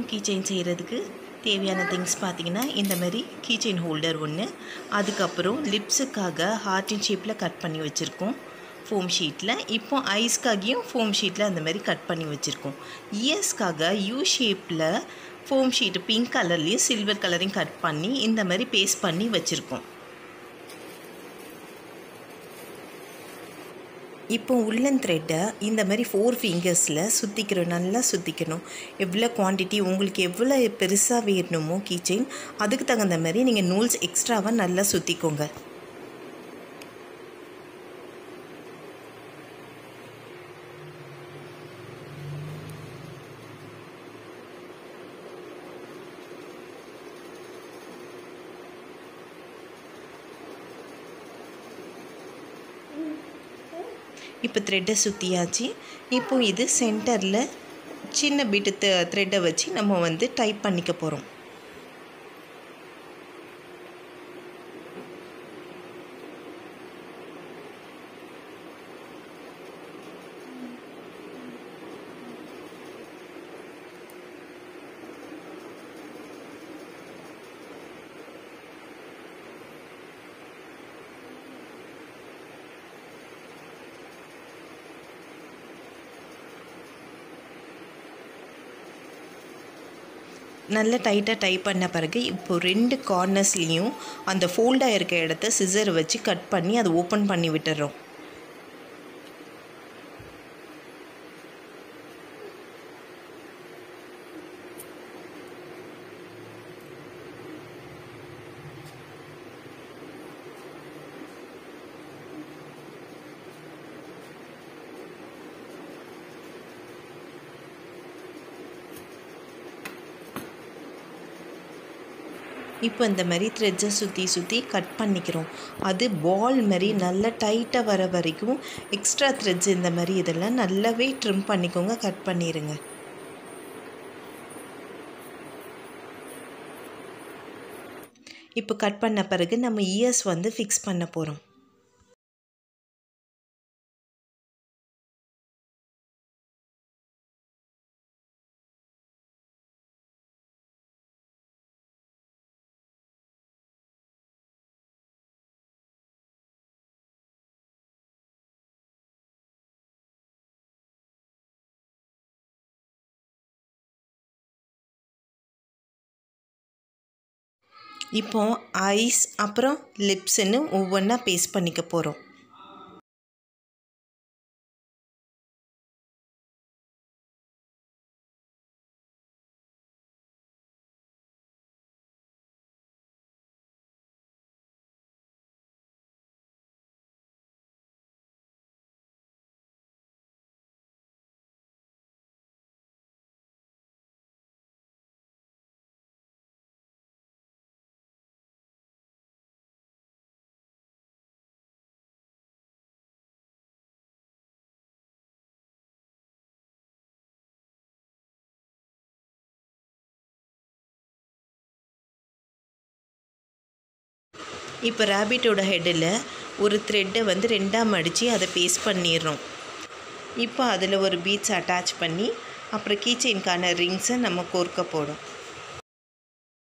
key chain செய்கிறதுக்கு தேவையான things பார்த்தீங்கன்னா இந்த மாதிரி கீ செயின் ஹோல்டர் ஒன்று அதுக்கப்புறம் லிப்ஸுக்காக ஹார்ட்டின் ஷேப்பில் கட் பண்ணி வச்சுருக்கோம் ஃபோம் ஷீட்டில் இப்போ ஐஸ்க்காகியும் ஃபோம் ஷீட்டில் அந்த மாதிரி கட் பண்ணி வச்சுருக்கோம் இயர்ஸ்க்காக யூ ஷேப்பில் ஃபோம் ஷீட்டு பிங்க் கலர்லேயும் சில்வர் கலரையும் கட் பண்ணி இந்த மாதிரி பேஸ்ட் பண்ணி வச்சுருக்கோம் இப்போ உள்ளன் த்ரெட்டை இந்த மாதிரி ஃபோர் ஃபிங்கர்ஸில் சுற்றிக்கிறோம் நல்லா சுற்றிக்கணும் எவ்வளோ குவான்டிட்டி உங்களுக்கு எவ்வளோ பெருசாக வேணுமோ கீச்செயின் அதுக்கு தகுந்த மாதிரி நீங்கள் நூல்ஸ் எக்ஸ்ட்ராவாக நல்லா சுற்றிக்கோங்க இப்போ த்ரெட்டை சுற்றியாச்சு இப்போ இது சென்டரில் சின்ன பிட்டு த்ரெட்டை வச்சு நம்ம வந்து டைப் பண்ணிக்க போகிறோம் நல்ல டைட்டாக டைப் பண்ண பிறகு இப்போ ரெண்டு கார்னர்ஸ்லேயும் அந்த ஃபோல்டாக இருக்க இடத்த சிசர் வச்சு கட் பண்ணி அதை ஓப்பன் பண்ணி விட்டுறோம் இப்போ இந்த மாதிரி த்ரெட்ஸை சுற்றி சுற்றி கட் பண்ணிக்கிறோம் அது பால் மாதிரி நல்லா டைட்டாக வர வரைக்கும் எக்ஸ்ட்ரா த்ரெட்ஸ் இந்த மாதிரி இதெல்லாம் நல்லாவே ட்ரிம் பண்ணிக்கோங்க கட் பண்ணிடுங்க இப்போ கட் பண்ண பிறகு நம்ம இயர்ஸ் வந்து ஃபிக்ஸ் பண்ண போகிறோம் இப்போ ஐஸ் அப்புறம் லிப்ஸுன்னு ஒவ்வொன்றா பேஸ்ட் பண்ணிக்க போகிறோம் இப்போ ரேபிட்டோட ஹெட்டில் ஒரு த்ரெட்டை வந்து ரெண்டாக மடித்து அதை பேஸ்ட் பண்ணிடுறோம் இப்போ அதில் ஒரு பீட்ஸ் அட்டாச் பண்ணி அப்புறம் கீச்செயின்கான ரிங்ஸை நம்ம கோர்க்க போடும்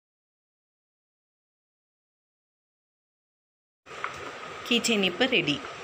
கீச்செயின் இப்போ ரெடி